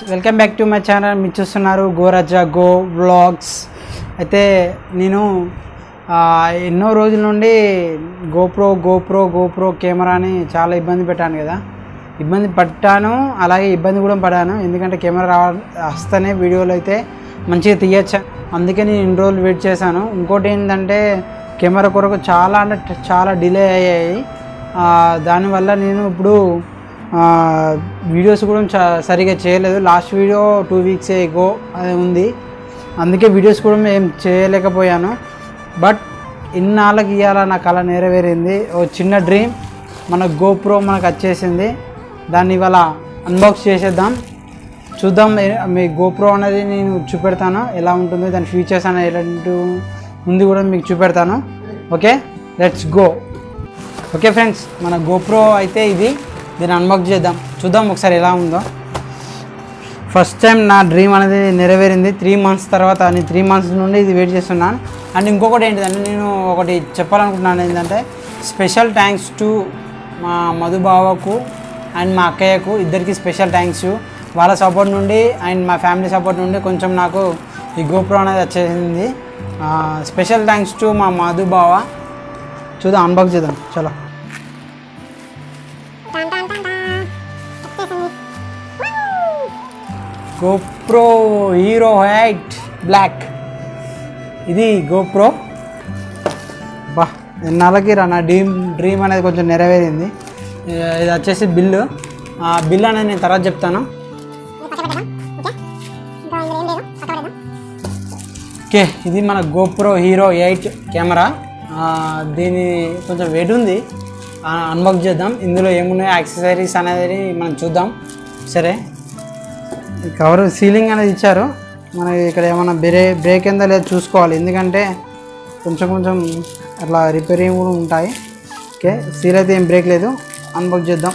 welcome back to my channel మీరు చూస్తున్నారు గోరజా go vlogs అయితే నేను ఆ, ఎన్నో రోజుల నుండి గోప్రో గోప్రో గోప్రో కెమెరాని చాలా ఇబ్బంది పెట్టాను కదా ఇబ్బంది పట్టాను అలాగే ఇబ్బంది కూడా పడాను ఎందుకంటే కెమెరా రావ వస్తేనే వీడియోలు అయితే మంచిగా తీయచ్చు అందుకే నేను ఇన్ని రోజులు వెయిట్ చేశాను ఇంకోటి ఏంటంటే కెమెరా కొరకు చాలా అంటే చాలా డిలే అయ్యాయి ఆ, దానివల్ల నేను ఇప్పుడు ఆ, వీడియోస్ కూడా చా- సరిగా చేయలేదు last video two weeks ago అది ఉంది అందుకే వీడియోస్ కూడా ఏం చేయలేకపోయాను బట్ ఇన్నాళ్ళకి ఇవాళ నా కళ నెరవేరింది ఓ చిన్న డ్రీమ్ మన గోప్రో మనకు వచ్చేసింది దాన్ని ఇవాళ అన్బాక్స్ చేసేద్దాం చూద్దాం ఏ- మీ గోప్రో అనేది నేను చూపెడతాను ఎలా ఉంటుంది దాని ఫీచర్స్ అనేది ఎలాంటి ఉంది కూడా మీకు చూపెడతాను okay let's go okay friends మన గోప్రో అయితే ఇది దీన్ని అన్బాక్స్ చేద్దాం చూద్దాం ఒకసారి ఎలా ఉందో ఫస్ట్ టైం నా డ్రీమ్ అనేది నెరవేరింది త్రీ మంత్స్ తర్వాత నేను త్రీ మంత్స్ నుండి ఇది వెయిట్ చేస్తున్నాను అండ్ ఇంకొకటి ఏంటిదంటే నేను ఒకటి చెప్పాలనుకుంటున్నాను ఏంటంటే స్పెషల్ థ్యాంక్స్ టు మా మధుబావకు అండ్ మా అక్కయ్యకు ఇద్దరికి స్పెషల్ థ్యాంక్స్ వాళ్ళ సపోర్ట్ నుండి అండ్ మా ఫ్యామిలీ సపోర్ట్ నుండి కొంచెం నాకు ఈ గోప్రో అనేది వచ్చేసింది స్పెషల్ థ్యాంక్స్ టు మా మధుబావ చూద్దాం అన్బాక్స్ చేద్దాం చలో గోప్రో హీరో హైట్ బ్లాక్ ఇది గోప్రో బా ఎన్నాళ్ళకి రా నా డ్రీమ్ డ్రీమ్ అనేది కొంచెం నెరవేరింది ఇ- ఇది వచ్చేసి బిల్లు ఆ బిల్ అనేది నేను తర్వాత చెప్తాను ఓకే ఇది మన గోప్రో హీరో ఎయిట్ కెమెరా ఆ, దీని కొంచెం వెయిట్ ఉంది అన్బాక్స్ చేద్దాం ఇందులో ఏమున్నాయో యాక్సెసరీస్ అనేది మనం చూద్దాం సరే ఈ కవర్ సీలింగ్ అనేది ఇచ్చారు మనకి ఇక్కడ ఏమైనా బ్రే బ్రేక్ ఎందా లేదో చూసుకోవాలి ఎందుకంటే కొంచెం కొంచెం అట్లా రిపేరింగ్ కూడా ఉంటాయి ఓకే సీల్ అయితే ఏం బ్రేక్ లేదు అన్బాక్స్ చేద్దాం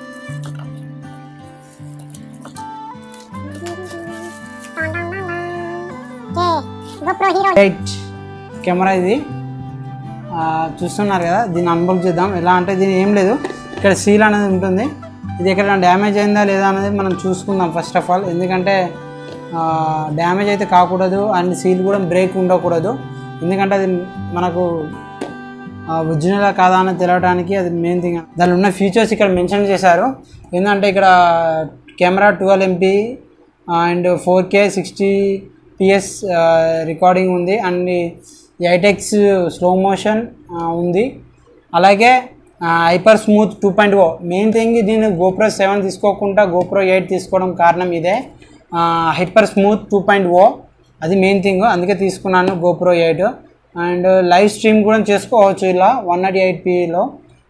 GoPro Hero ఎయిట్ కెమెరా ఇది ఆ, చూస్తున్నారు కదా దీన్ని అన్బాక్స్ చేద్దాం ఎలా అంటే దీని ఏం లేదు ఇక్కడ సీల్ అనేది ఉంటుంది ఇది ఎక్కడ డ్యామేజ్ అయిందా లేదా అనేది మనం చూసుకుందాం ఫస్ట్ ఆఫ్ ఆల్ ఎందుకంటే డ్యామేజ్ అయితే కాకూడదు అండ్ సీల్ కూడా బ్రేక్ ఉండకూడదు ఎందుకంటే అది మనకు ఒరిజినల్ కాదా అని తెలవడానికి అది మెయిన్ థింగ్ దానిలో ఉన్న ఫీచర్స్ ఇక్కడ మెన్షన్ చేశారు ఏంటంటే ఇక్కడ camera twelve MP and four K sixty fps recording ఉంది అండ్ ఐటెక్స్ స్లో మోషన్ ఉంది అలాగే hyper smooth two point O main thing నేను గోప్రో సెవెన్ తీసుకోకుండా గోప్రో ఎయిట్ తీసుకోవడం కారణం ఇదే hyper smooth two point O అది మెయిన్ థింగ్ అందుకే తీసుకున్నాను GoPro eight and live stream కూడా చేసుకోవచ్చు ఇలా వన్ నాట్ ఎయిట్ పీలో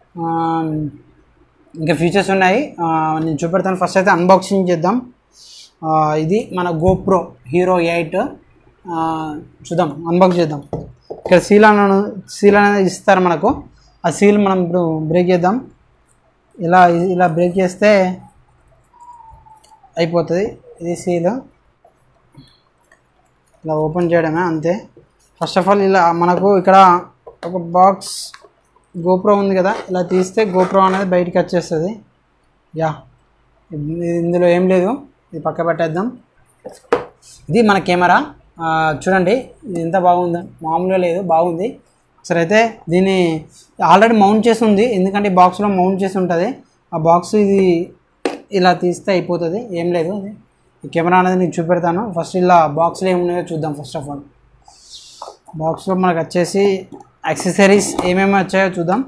ఇంకా ఫీచర్స్ ఉన్నాయి ఆ, నేను చూపెడతాను ఫస్ట్ అయితే అన్బాక్సింగ్ చేద్దాం ఆ, ఇది మన గోప్రో హీరో ఎయిట్ చూద్దాం అన్బాక్స్ చేద్దాం ఇక్కడ సీల్ అన్న సీల్ అనేది ఇస్తారు మనకు ఆ సీల్ మనం ఇప్పుడు బ్రేక్ చేద్దాం ఇలా ఇలా బ్రేక్ చేస్తే అయిపోతుంది ఇది సీల్ ఇలా ఓపెన్ చేయడమే అంతే ఫస్ట్ ఆఫ్ ఆల్ ఇలా మనకు ఇక్కడ ఒక బాక్స్ గోప్రో ఉంది కదా ఇలా తీస్తే గోప్రో అనేది బయటికి వచ్చేస్తుంది యా ఇది- ఇందులో ఏం లేదు ఇది పక్క పెట్టేద్దాం ఇది మన కెమెరా ఆ, చూడండి ఇది ఎంత బాగుందో మామూలుగా లేదు బాగుంది సరే అయితే దీన్ని ఆల్రెడీ మౌంట్ చేసి ఉంది ఎందుకంటే ఈ బాక్స్లో మౌంట్ చేసి ఉంటుంది ఆ బాక్స్ ఇది ఇలా తీస్తే అయిపోతుంది ఏం లేదు ఇది ఈ కెమెరా అనేది నేను చూపెడతాను ఫస్ట్ ఇలా బాక్స్లో ఏమున్నాయో చూద్దాం ఫస్ట్ ఆఫ్ ఆల్ బాక్స్లో మనకు వచ్చేసి యాక్సెసరీస్ ఏమేమి వచ్చాయో చూద్దాం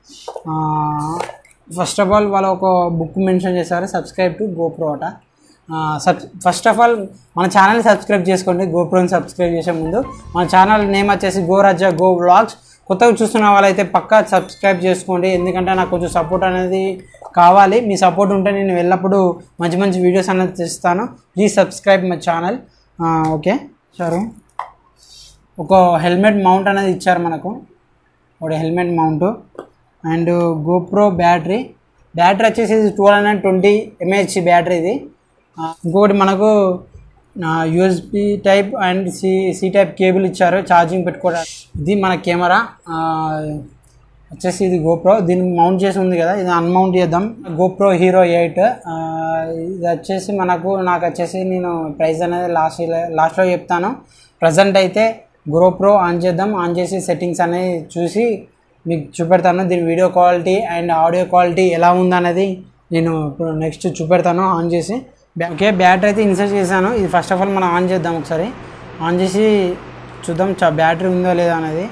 ఫస్ట్ ఆఫ్ ఆల్ వాళ్ళు ఒక బుక్ మెన్షన్ చేశారు సబ్స్క్రైబ్ టు గోప్రో అట సబ్ ఫస్ట్ ఆఫ్ ఆల్ మన ఛానల్ని సబ్స్క్రైబ్ చేసుకోండి గోప్రోని సబ్స్క్రైబ్ చేసే ముందు మన ఛానల్ నేమ్ వచ్చేసి గోరాజా గో వ్లాగ్స్ కొత్తగా చూస్తున్న వాళ్ళైతే పక్కా సబ్స్క్రైబ్ చేసుకోండి ఎందుకంటే నాకు కొంచెం సపోర్ట్ అనేది కావాలి మీ సపోర్ట్ ఉంటే నేను ఎల్లప్పుడూ మంచి మంచి వీడియోస్ అనేది తెస్తాను please subscribe my channel okay సరే ఒక హెల్మెట్ మౌంట్ అనేది ఇచ్చారు మనకు ఒక helmet mount and GoPro battery battery వచ్చేసి twelve hundred twenty mAh battery ఇది ఆ, ఇంకొకటి మనకు USB type and C C type cable ఇచ్చారు ఛార్జింగ్ పెట్టుకోవడానికి ఇది మన కెమెరా వచ్చేసి ఇది గోప్రో దీన్ని మౌంట్ చేసి ఉంది కదా ఇది అన్మౌంట్ చేద్దాం గోప్రో హీరో ఎయిట్ ఇది వచ్చేసి మనకు నాకు వచ్చేసి నేను ప్రైస్ అనేది లాస్ట్ లాస్ట్లో చెప్తాను ప్రజెంట్ అయితే గోప్రో ఆన్ చేద్దాం ఆన్ చేసి సెట్టింగ్స్ అనేది చూసి మీకు చూపెడతాను దీని video quality and audio quality ఎలా ఉందనేది నేను ఇప్పుడు నెక్స్ట్ చూపెడతాను ఆన్ చేసి బ్యా- ఓకే బ్యాటరీ అయితే ఇన్సర్ట్ చేశాను ఇది ఫస్ట్ ఆఫ్ ఆల్ మనం ఆన్ చేద్దాం ఒకసారి ఆన్ చేసి చూద్దాం చా బ్యాటరీ ఉందో లేదా అనేది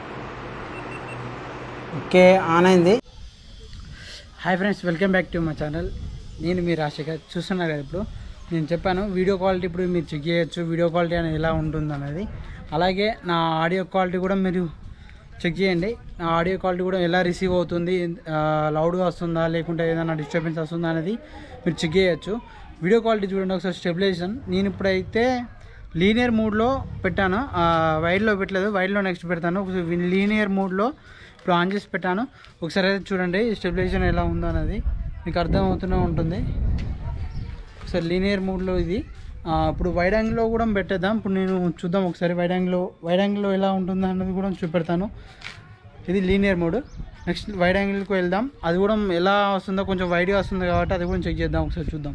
ఓకే ఆన్ అయింది hi friends welcome back to my channel నేను మీ రాజశేఖర్ చూస్తున్నారు కదా ఇప్పుడు నేను చెప్పాను వీడియో క్వాలిటీ ఇప్పుడు మీరు చెక్ చేయొచ్చు వీడియో క్వాలిటీ అనేది ఎలా ఉంటుంది అనేది అలాగే నా ఆడియో క్వాలిటీ కూడా మీరు చెక్ చేయండి నా ఆడియో క్వాలిటీ కూడా ఎలా రిసీవ్ అవుతుంది లౌడ్గా వస్తుందా లేకుంటే ఏదైనా డిస్టర్బెన్స్ వస్తుందా అనేది మీరు చెక్ చేయొచ్చు వీడియో క్వాలిటీ చూడండి ఒకసారి స్టెబిలైజేషన్ నేను ఇప్పుడైతే లీనియర్ మూడ్లో పెట్టాను వైడ్లో పెట్టలేదు వైడ్లో నెక్స్ట్ పెడతాను లీనియర్ మూడ్లో ఇప్పుడు ఆన్ చేసి పెట్టాను ఒకసారి అయితే చూడండి స్టెబిలైజేషన్ ఎలా ఉందో అనేది మీకు అర్థమవుతూనే ఉంటుంది ఒకసారి లీనియర్ మూడ్లో ఇది ఆ, ఇప్పుడు వైడ్ యాంగిల్లో కూడా పెట్టేద్దాం ఇప్పుడు నేను చూద్దాం ఒకసారి వైడ్ యాంగిల్లో వైడ్ యాంగిల్లో ఎలా ఉంటుందో అన్నది కూడా చూపెడతాను ఇది లీనియర్ మోడ్ నెక్స్ట్ వైడ్ యాంగిల్కి వెళ్దాం అది కూడా ఎలా వస్తుందో కొంచెం వైడ్గా వస్తుంది కాబట్టి అది కూడా చెక్ చేద్దాం ఒకసారి చూద్దాం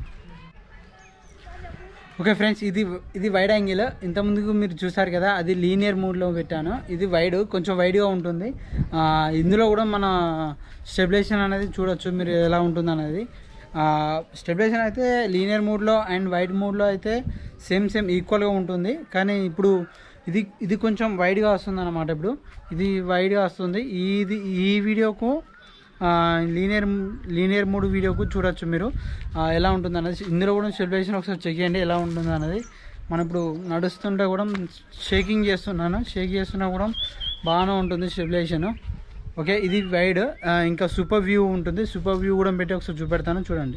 ఓకే ఫ్రెండ్స్ ఇది ఇది వైడ్ యాంగిల్ ఇంతకుముందుకు మీరు చూసారు కదా అది లీనియర్ మూడ్లో పెట్టాను ఇది వైడ్ కొంచెం వైడ్గా ఉంటుంది ఆ, ఇందులో కూడా మన స్టెబిలైజేషన్ అనేది చూడొచ్చు మీరు ఎలా ఉంటుంది అనేది స్టెబిలైజేషన్ అయితే లీనియర్ మూడ్లో అండ్ వైడ్ మూడ్లో అయితే సేమ్ సేమ్ ఈక్వల్గా ఉంటుంది కానీ ఇప్పుడు ఇది ఇది కొంచెం వైడ్గా వస్తుంది అన్నమాట ఇప్పుడు ఇది వైడ్గా వస్తుంది ఇది ఈ వీడియోకు లీనియర్ లీనియర్ మూడు వీడియోకు చూడొచ్చు మీరు ఆ, ఎలా ఉంటుంది అనేది ఇందులో కూడా సెలబ్రేషన్ ఒకసారి చెక్ చేయండి ఎలా ఉంటుంది అనేది మనం ఇప్పుడు నడుస్తుంటే కూడా షేకింగ్ చేస్తున్నాను షేక్ చేస్తున్నా కూడా బాగానే ఉంటుంది స్టెబిలైజేషన్ ఓకే ఇది వైడ్ ఇంకా సూపర్ వ్యూ ఉంటుంది సూపర్ వ్యూ కూడా పెట్టి ఒకసారి చూపెడతాను చూడండి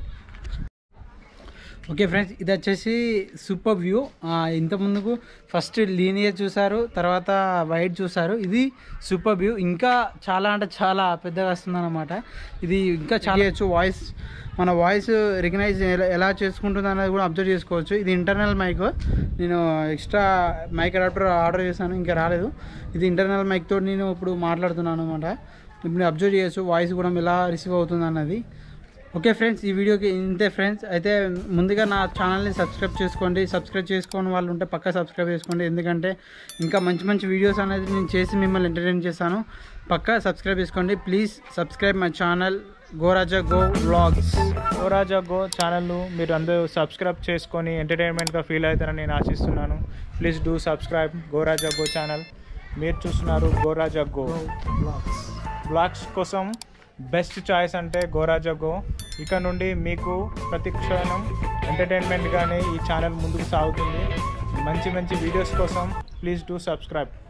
ఓకే ఫ్రెండ్స్ ఇది వచ్చేసి సూపర్ వ్యూ ఇంత ముందుకు ఫస్ట్ లీనియర్ చూసారు తర్వాత వైడ్ చూసారు ఇది సూపర్ వ్యూ ఇంకా చాలా అంటే చాలా పెద్దగా వస్తుంది అనమాట ఇది ఇంకా చాలా చేయొచ్చు వాయిస్ మన వాయిస్ రికగ్నైజ్ ఎలా ఎలా చేసుకుంటుంది అనేది కూడా అబ్జర్వ్ చేసుకోవచ్చు ఇది ఇంటర్నల్ మైక్ నేను ఎక్స్ట్రా మైక్ అడాప్టర్ ఆర్డర్ చేశాను ఇంకా రాలేదు ఇది ఇంటర్నల్ మైక్ తోటి నేను ఇప్పుడు మాట్లాడుతున్నాను అనమాట ఇప్పుడు అబ్జర్వ్ చేయొచ్చు వాయిస్ కూడా ఎలా రిసీవ్ అవుతుంది అన్నది ఓకే ఫ్రెండ్స్ ఈ వీడియోకి ఇంతే ఫ్రెండ్స్ అయితే ముందుగా నా ఛానల్ని సబ్స్క్రైబ్ చేసుకోండి సబ్స్క్రైబ్ చేసుకోని వాళ్ళు ఉంటే పక్కా సబ్స్క్రైబ్ చేసుకోండి ఎందుకంటే ఇంకా మంచి మంచి వీడియోస్ అనేది నేను చేసి మిమ్మల్ని ఎంటర్టైన్ చేస్తాను పక్కా సబ్స్క్రైబ్ చేసుకోండి please subscribe my channel Goraja go vlogs Goraja go channel మీరు అందరూ సబ్స్క్రైబ్ చేసుకొని ఎంటర్టైన్మెంట్గా ఫీల్ అవుతారని నేను ఆశిస్తున్నాను please do subscribe Goraja go channel మీరు చూస్తున్నారు గోరాజా గో వ్లాగ్స్ బ్లాగ్స్ కోసం బెస్ట్ చాయిస్ అంటే గోరాజా గో ఇక నుండి మీకు ప్రతి క్షణం ఎంటర్టైన్మెంట్గానే ఈ ఛానల్ ముందుకు సాగుతుంది మంచి మంచి వీడియోస్ కోసం ప్లీజ్ డూ సబ్స్క్రైబ్